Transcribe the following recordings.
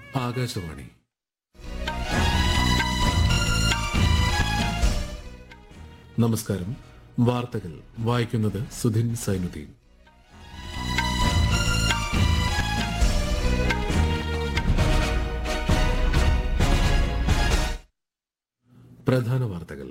ആകാശവാണി നമസ്കാരം വാർത്തകൾ വായിക്കുന്നത് സുധിൻ സൈനുദ്ദീൻ പ്രധാന വാർത്തകൾ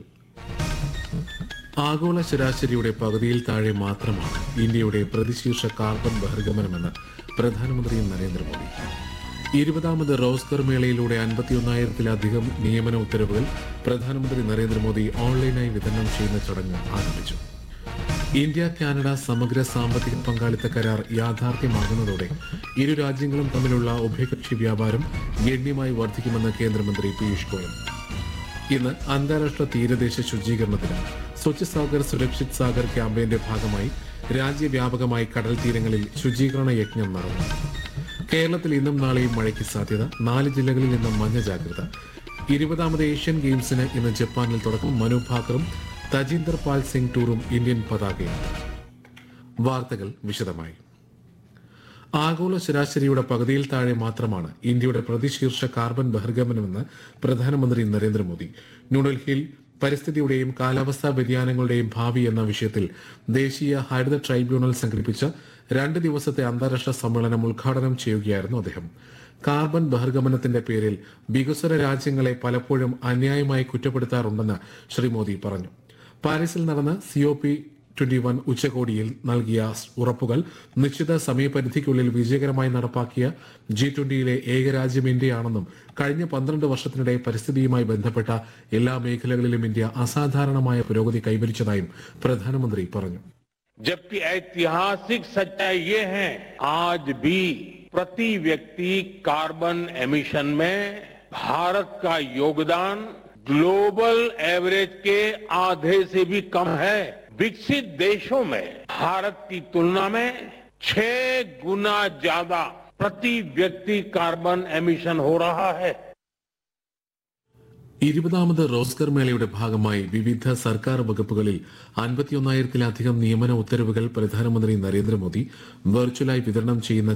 ആഗോള ശരാശരിയുടെ പകുതിയിൽ താഴെ മാത്രമാണ് ഇന്ത്യയുടെ പ്രതിശീർഷ കാർബൺ ബഹിർഗമനമെന്ന് പ്രധാനമന്ത്രി നരേന്ദ്രമോദി ഇരുപതാമത് റോസ്കർ മേളയിലൂടെ അൻപത്തിയൊന്നായിരത്തിലധികം നിയമന ഉത്തരവുകൾ പ്രധാനമന്ത്രി നരേന്ദ്രമോദി ഓൺലൈനായി വിതരണം ചെയ്യുന്ന ചടങ്ങ് ആരംഭിച്ചു ഇന്ത്യ കാനഡ സമഗ്ര സാമ്പത്തിക പങ്കാളിത്ത കരാർ യാഥാർത്ഥ്യമാകുന്നതോടെ ഇരു രാജ്യങ്ങളും തമ്മിലുള്ള ഉഭയകക്ഷി വ്യാപാരം ഗണ്യമായി വർദ്ധിക്കുമെന്ന് കേന്ദ്രമന്ത്രി പീയൂഷ് ഗോയൽ ഇന്ന് അന്താരാഷ്ട്ര തീരദേശ ശുചീകരണത്തിന് സ്വച്ഛ് സാഗർ സുരക്ഷിത് സാഗർ ക്യാമ്പയിന്റെ ഭാഗമായി രാജ്യവ്യാപകമായി കടൽ തീരങ്ങളിൽ ശുചീകരണ യജ്ഞം നടന്നു കേരളത്തിൽ ഇന്നും നാളെയും മഴയ്ക്ക് സാധ്യത നാല് ജില്ലകളിൽ ഇന്നും മഞ്ഞ ജാഗ്രത ഇരുപതാമത് ഏഷ്യൻ ഗെയിംസിന് ഇന്ന് ജപ്പാനിൽ തുടക്കം മനു ഭാക്കറും തജീന്ദർ പാൽ സിംഗ് ടൂറും ഇന്ത്യൻ പതാകയും വാർത്തകൾ വിശദമായി ആഗോള ശരാശരിയുടെ പകുതിയിൽ താഴെ മാത്രമാണ് ഇന്ത്യയുടെ പ്രതിശീർഷ കാർബൺ ബഹിർഗമനമെന്ന് പ്രധാനമന്ത്രി നരേന്ദ്രമോദി ന്യൂഡൽഹിയിൽ പരിസ്ഥിതിയുടെയും കാലാവസ്ഥാ വ്യതിയാനങ്ങളുടെയും ഭാവി എന്ന വിഷയത്തിൽ ദേശീയ ഹരിത ട്രൈബ്യൂണൽ സംഘടിപ്പിച്ച രണ്ട് ദിവസത്തെ അന്താരാഷ്ട്ര സമ്മേളനം ഉദ്ഘാടനം ചെയ്യുകയായിരുന്നു അദ്ദേഹം കാർബൺ ബഹിർഗമനത്തിന്റെ പേരിൽ വികസ്വര രാജ്യങ്ങളെ പലപ്പോഴും അന്യായമായി കുറ്റപ്പെടുത്താറുണ്ടെന്ന് ശ്രീ മോദി പറഞ്ഞു പാരീസിൽ നടന്ന സിഒപി ട്വന്റി വൺ ഉച്ചകോടിയിൽ നൽകിയ ഉറപ്പുകൾ നിശ്ചിത സമയപരിധിക്കുള്ളിൽ വിജയകരമായി നടപ്പാക്കിയ ജി ട്വന്റിയിലെ ഏക രാജ്യം ഇന്ത്യയാണെന്നും കഴിഞ്ഞ പന്ത്രണ്ട് വർഷത്തിനിടെ പരിസ്ഥിതിയുമായി ബന്ധപ്പെട്ട എല്ലാ മേഖലകളിലും ഇന്ത്യ അസാധാരണമായ പുരോഗതി കൈവരിച്ചതായും പ്രധാനമന്ത്രി പറഞ്ഞു जबकि ऐतिहासिक सच्चाई ये है आज भी प्रति व्यक्ति कार्बन एमिशन में भारत का योगदान ग्लोबल एवरेज के आधे से भी कम है विकसित देशों में भारत की तुलना में छह गुना ज्यादा प्रति व्यक्ति कार्बन एमिशन हो रहा है ഇരുപതാമത് റോസ്കർ മേളയുടെ ഭാഗമായി വിവിധ സർക്കാർ വകുപ്പുകളിൽ അൻപത്തിയൊന്നായിരത്തിലധികം നിയമന ഉത്തരവുകൾ പ്രധാനമന്ത്രി നരേന്ദ്രമോദി വെർച്വലായി വിതരണം ചെയ്യുന്ന